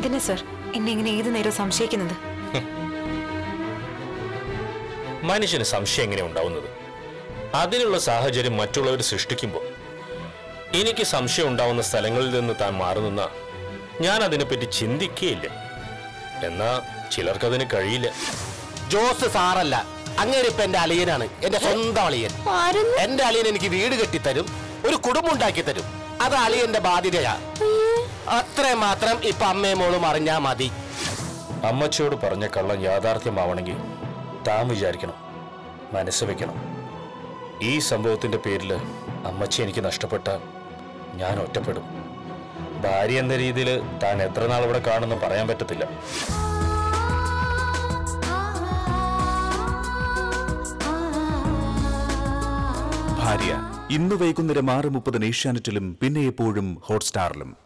എന്തിനാ സർ എന്നെ ഇങ്ങനെ ഏത് നേരവും സംശയിക്കുന്നത് മനുഷ്യന് സംശയം എങ്ങനെ ഉണ്ടാവുന്നത് അതിനുള്ള സാഹചര്യം മറ്റുള്ളവർ സൃഷ്ടിക്കുമ്പോൾ എനിക്ക് സംശയം ഉണ്ടാവുന്ന സ്ഥലങ്ങളിൽ നിന്ന് താൻ മാറി നിന്ന ഞാൻ അതിനെപ്പറ്റി ചിന്തിക്കുകയില്ല എന്നാ ചിലർക്കതിന് കഴിയില്ല ജോസ് സാറല്ല അങ്ങനെ ഇപ്പൊ എന്റെ അളിയനാണ് എന്റെ സ്വന്തം അളിയൻ എന്റെ അളിയൻ എനിക്ക് വീട് കെട്ടിത്തരും ഒരു കുടുംബം ഉണ്ടാക്കി തരും അത് അളിയന്റെ ബാധ്യതയാ അത്രയും മാത്രം ഇപ്പൊ അമ്മയും മോളും അറിഞ്ഞാ മതി അമ്മച്ചിയോട് പറഞ്ഞ കള്ളം യാഥാർത്ഥ്യമാവണമെങ്കിൽ താൻ വിചാരിക്കണം മനസ്സ് വെക്കണം ഈ സംഭവത്തിന്റെ പേരിൽ അമ്മച്ചി എനിക്ക് നഷ്ടപ്പെട്ട ഞാൻ ഒറ്റപ്പെടും ഭാര്യ എന്ന രീതിയിൽ താൻ എത്ര നാൾ ഇവിടെ കാണുമെന്ന് പറയാൻ പറ്റത്തില്ല ഭാര്യ ഇന്ന് വൈകുന്നേരം ആറ് മുപ്പതിന് ഏഷ്യാനെറ്റിലും പിന്നെ എപ്പോഴും ഹോട്ട്സ്റ്റാറിലും